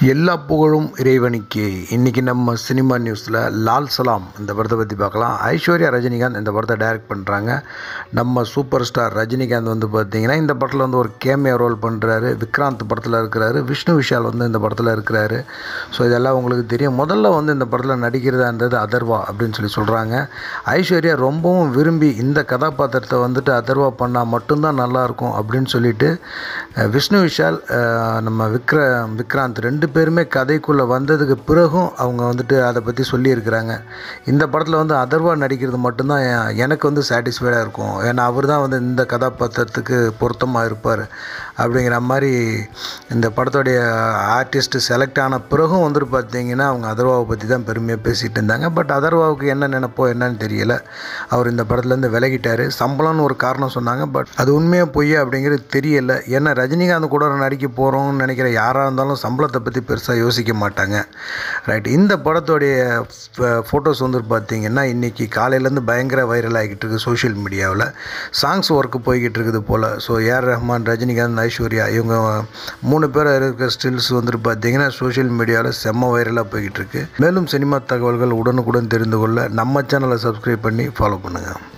எல்லா புகழும் இறைவனுக்கு இன்றைக்கி நம்ம சினிமா நியூஸில் லால் சலாம் இந்த படத்தை பற்றி பார்க்கலாம் ஐஸ்வர்யா ரஜினிகாந்த் இந்த படத்தை டைரக்ட் பண்ணுறாங்க நம்ம சூப்பர் ஸ்டார் ரஜினிகாந்த் வந்து பார்த்திங்கன்னா இந்த படத்தில் வந்து ஒரு கேமியா ரோல் பண்ணுறாரு விக்ராந்த் படத்தில் இருக்கிறாரு விஷ்ணு விஷால் வந்து இந்த படத்தில் இருக்கிறாரு ஸோ இதெல்லாம் உங்களுக்கு தெரியும் முதல்ல வந்து இந்த படத்தில் நடிக்கிறதா இருந்தது அதர்வா அப்படின்னு சொல்லி சொல்கிறாங்க ஐஸ்வர்யா ரொம்பவும் விரும்பி இந்த கதாபாத்திரத்தை வந்துட்டு அதர்வா பண்ணால் மட்டும்தான் நல்லாயிருக்கும் அப்படின்னு சொல்லிட்டு அஹ், விஷ்ணு விஷால் அஹ், நம்ம விக்ர விக்ராந்த் ரெண்டு பேருமே கதைக்குள்ளே வந்ததுக்கு பிறகும் அவங்க வந்துட்டு அதை பற்றி சொல்லியிருக்கிறாங்க இந்த படத்தில் வந்து அதர்வா நடிக்கிறது மட்டும்தான் எ- எனக்கு வந்து சாட்டிஸ்ஃபைடாக இருக்கும் ஏன்னா அவர் தான் வந்து இந்த கதாபாத்திரத்துக்கு பொருத்தமாக இருப்பார் அப்படிங்கிற மாதிரி இந்த படத்துடைய ஆர்டிஸ்ட் செலக்ட் ஆன பிறகும் வந்துட்டு பார்த்தீங்கன்னா அவங்க அதர்வாவை பற்றி தான் பெருமையாக பேசிகிட்டு இருந்தாங்க பட் அதர்வாவுக்கு என்ன நினைப்போ என்னன்னு தெரியல அவர் இந்த படத்துலேருந்து விலகிட்டார் சம்பளம்னு ஒரு காரணம் சொன்னாங்க பட் அது உண்மையாக பொய்யா அப்படிங்கிறது தெரியல ஏன்னா ரஜினிகாந்த் கூட நடிக்க போகிறோம்னு நினைக்கிற யாராக இருந்தாலும் சம்பளத்தை பற்றி பெருசாக யோசிக்க மாட்டாங்க ரைட் இந்த படத்தோடைய ஃபோட்டோஸ் வந்து பார்த்தீங்கன்னா இன்றைக்கி காலையிலேருந்து பயங்கர வைரல் ஆகிட்டு இருக்கு சோஷியல் மீடியாவில் சாங்ஸ் ஒர்க்கு போய்கிட்டு இருக்குது போல் ஸோ ஏஆர் ரஹ்மான் ரஜினிகாந்த் ஐஸ்வர்யா இவங்க மூணு பேர் இருக்கிற ஸ்டில்ஸ் வந்துட்டு பார்த்தீங்கன்னா சோஷியல் மீடியாவில் செம்ம வைரலாக போய்கிட்டு இருக்கு மேலும் சினிமா தகவல்கள் உடனுக்குடன் தெரிந்து கொள்ள நம்ம சேனலை சப்ஸ்கிரைப் பண்ணி ஃபாலோ பண்ணுங்கள்